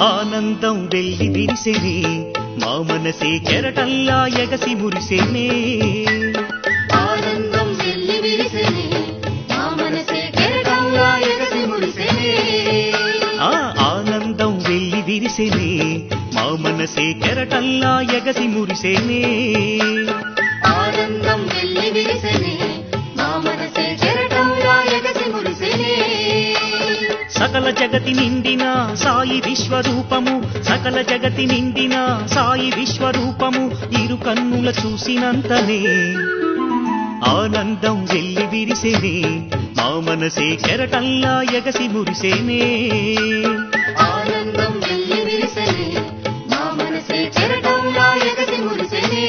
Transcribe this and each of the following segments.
ఆనందం వెళ్ళి విరిసెనే మా మనసే కెరటల్లా ఎగసి మురిసెనే ఆనందం వెళ్ళి విరిసెనే మా మనసే కెరటంలా ఎగసి మురిసెనే ఆ ఆనందం వెళ్ళి విరిసెనే మా మనసే కెరటల్లా ఎగసి మురిసెనే ఆనందం వెళ్ళి విరిసెనే మా మనసే కెరటంలా ఎగసి మురిసెనే సకల జగతి నిండిన సాయి విశ్వరూపము సకల జగతి నిండిన సాయి విశ్వరూపము ఇరు కన్నుల చూసినంతనే ఆనందం వెళ్ళి విరిసెనే మా మనసే కెరటల్లా ఎగసి మురిసేనే ఆనందం వెళ్ళి విరిసెనే మా మనసే కెరటంలా ఎగసి మురిసెనే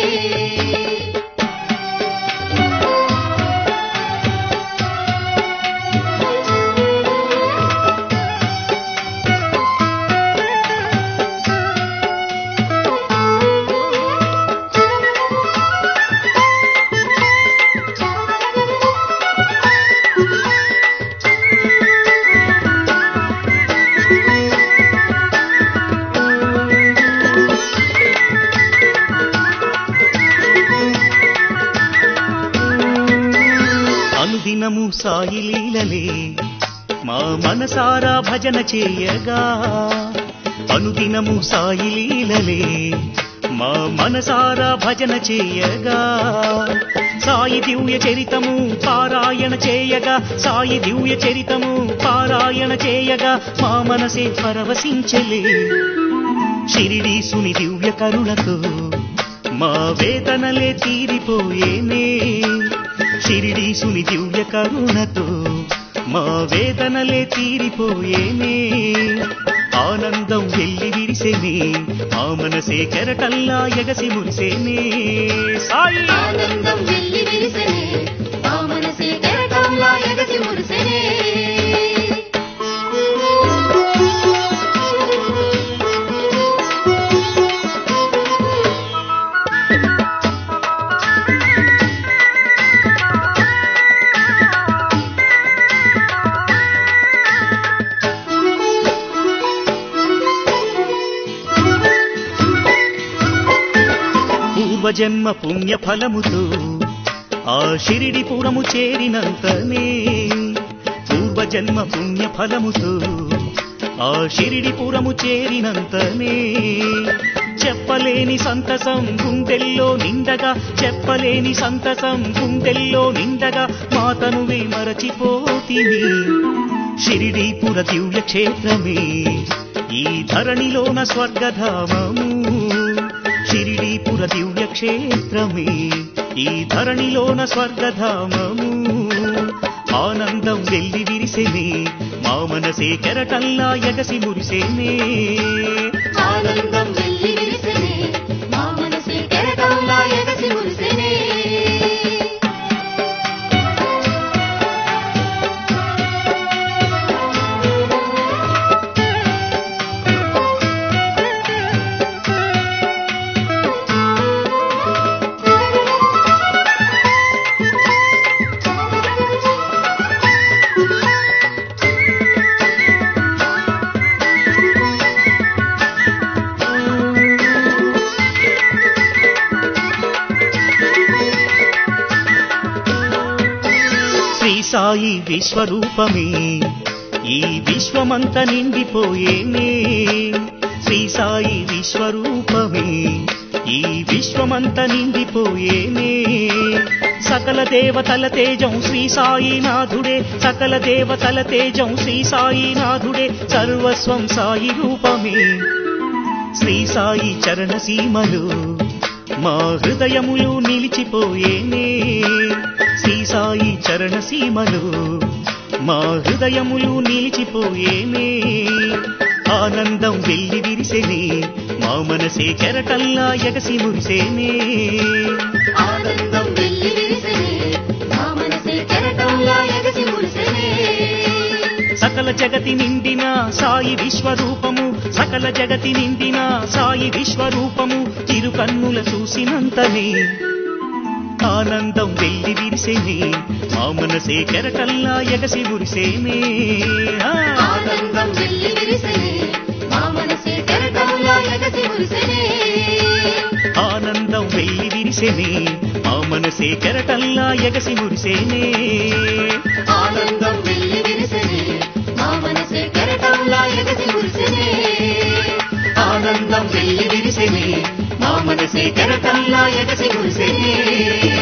అనుదినము సాయి లీలలే మా మనసారా భజన చేయగా అనుదినము సాయి లీలలే మా మనసారా భజన చేయగా సాయి దివ్య చరితము పారాయణ చేయగా సాయి దివ్య చరితము పారాయణ చేయగా మా మనసే పరవశించలే షిరిడీసుని దివ్య కరుణతో మా వేదనలే తీరిపోయేనే షిరిడీసుని దివ్య కరుణతో మా వేదనలే తీరిపోయేనే ఆనందం వెళ్ళి విరిసేనే మా మనసే కెరటల్లా ఎగసి మురిసేనే సాయి ఆనందం వెళ్ళి విరిసెనే మా మనసే కెరటంలా ఎగసి మురిసెనే పూర్వజన్మ పుణ్య ఫలముతో ఆ షిరిడి పురము చేరినంతనే పూర్వజన్మ పుణ్య ఫలముతో ఆ షిరిడి పురము చేరినంతనే చెప్పలేని సంతసం గుండెల్లో నిండగా చెప్పలేని సంతసం గుండెల్లో నిండగా మాతనువే మరచిపోతిని షిరిడీపుర దివ్య క్షేత్రమే ఈ ధరణిలోన స్వర్గధామము షిరిడీపుర దివ్య క్షేత్రమే ఈ ధరణిలోన స్వర్గధామము ఆనందం వెళ్ళి విరిసెనే మా మనసే కెరటల్లా ఎగసి మురిసేనే ఆనందం వెళ్ళి విరిసెనే మా మనసే కెరటంలా ఎగసి మురిసెనే శ్రీ సాయి విశ్వరూపమే ఈ విశ్వమంత నిండిపోయేనే శ్రీ సాయి విశ్వరూపమే ఈ విశ్వమంత నిండిపోయేనే సకల దేవతల తేజం శ్రీ సాయినాథుడే సకల దేవతల తేజం శ్రీ సాయినాథుడే సర్వస్వం సాయి రూపమే శ్రీ సాయి చరణ సీమలు మా హృదయములు నిలిచిపోయేనే శ్రీ సాయి చరణ సీమలు మా హృదయములు నిలిచిపోయేనే ఆనందం వెళ్ళి విరిసెనే మా మనసే కెరటల్లా ఎగసి మురిసేనే ఆనందం వెళ్ళి విరిసెనే మా మనసే కెరటంలా ఎగసి మురిసెనే సకల జగతి నిండిన సాయి విశ్వరూపము సకల జగతి నిండిన సాయి విశ్వరూపము తిరు కన్నుల చూసినంతనే ఆనందం వెళ్ళి విరిసేనే మా మనసే కెరటల్లా ఎగసి మురిసేనే ఆ. ఆనందం వెళ్ళి విరిసెనే మా మనసే కెరటంలా ఎగసి మురిసెనే ఆనందం వెల్లి విరిసెనే మా మనసే కెరటల్లా ఎగసి మురిసేనే ఆనందం వెల్లి విరిసెనే మా మనసే కెరటంలా ఎగసి మురిసెనే ఆనందం వెల్లి విరిసెనే మా మనసే కెరటల్లా ఎగసి మురిసేనే